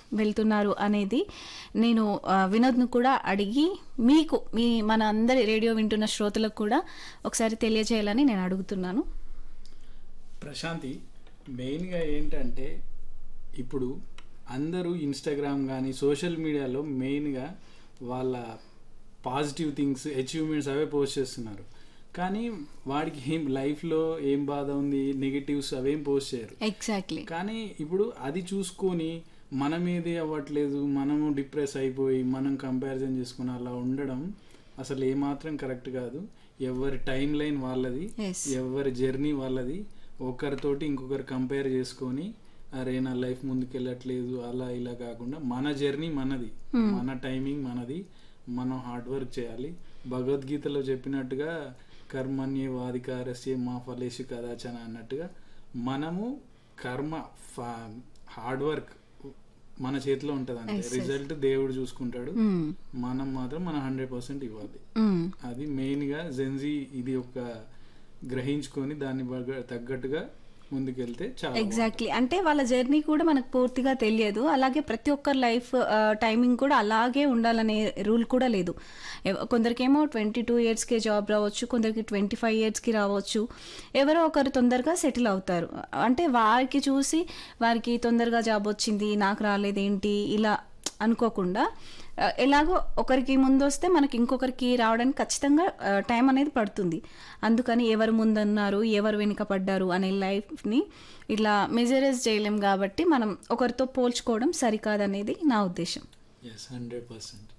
వెళ్తున్నారు అనేది నేను ఆ, వినోద్ను కూడా అడిగి మీకు మీ మన అందరి రేడియో వింటున్న శ్రోతలకు కూడా ఒకసారి తెలియజేయాలని నేను అడుగుతున్నాను ప్రశాంతి మెయిన్గా ఏంటంటే ఇప్పుడు అందరూ ఇన్స్టాగ్రామ్ కానీ సోషల్ మీడియాలో మెయిన్గా వాళ్ళ పాజిటివ్ థింగ్స్ అచీవ్మెంట్స్ అవే పోస్ట్ చేస్తున్నారు కానీ వాడికి ఏం లైఫ్లో ఏం బాధ ఉంది నెగిటివ్స్ అవేం పోస్ట్ చేయరు ఎగ్జాక్ట్లీ కానీ ఇప్పుడు అది చూసుకొని మనం ఏది అవ్వట్లేదు మనము డిప్రెస్ అయిపోయి మనం కంపారిజన్ చేసుకుని అలా ఉండడం అసలు ఏమాత్రం కరెక్ట్ కాదు ఎవరి టైం లైన్ వాళ్ళది Yes. ఎవరి జర్నీ వాళ్ళది ఒకరితోటి ఇంకొకరు కంపేర్ చేసుకొని అరే నా లైఫ్ ముందుకెళ్ళట్లేదు అలా ఇలా కాకుండా మన జర్నీ మనది మన టైమింగ్ మనది మనం హార్డ్ వర్క్ చేయాలి భగవద్గీతలో చెప్పినట్టుగా కర్మణ్యే వాదికారస్య మా ఫలేషు కదాచన అన్నట్టుగా మనము కర్మ హార్డ్ వర్క్ మన చేతిలో ఉంటుంది అంతే రిజల్ట్ దేవుడు చూసుకుంటాడు మనం మాత్రం మన హండ్రెడ్ పర్సెంట్ ఇవ్వాలి అది మెయిన్గా జెన్జీ ఇది ఒక గ్రహించుకొని దాన్ని బగ- తగ్గట్టుగా ముందుకెళ్తే చాలా ఎగ్జాక్ట్లీ అంటే వాళ్ళ జర్నీ కూడా మనకు పూర్తిగా తెలియదు అలాగే ప్రతి ఒక్కరి లైఫ్ టైమింగ్ కూడా అలాగే ఉండాలనే రూల్ కూడా లేదు ఎవ- కొందరికేమో ట్వంటీ టూ ఇయర్స్కే జాబ్ రావచ్చు కొందరికి ట్వంటీ ఫైవ్ ఇయర్స్కి రావచ్చు ఎవరో ఒకరు తొందరగా సెటిల్ అవుతారు అంటే వారికి చూసి వారికి తొందరగా జాబ్ వచ్చింది నాకు రాలేదేంటి ఇలా అనుకోకుండా ఆ, ఎలాగో ఒకరికి ముందు వస్తే మనకి ఇంకొకరికి రావడానికి ఖచ్చితంగా టైం అనేది పడుతుంది అందుకని ఎవరు ముందన్నారు ఎవరు వెనుక పడ్డారు అనే లైఫ్ని ఇట్లా మెజరైజ్ చేయలేం కాబట్టి మనం ఒకరితో పోల్చుకోవడం సరికాదనేది నా ఉద్దేశం ఎస్ హండ్రెడ్ పర్సెంట్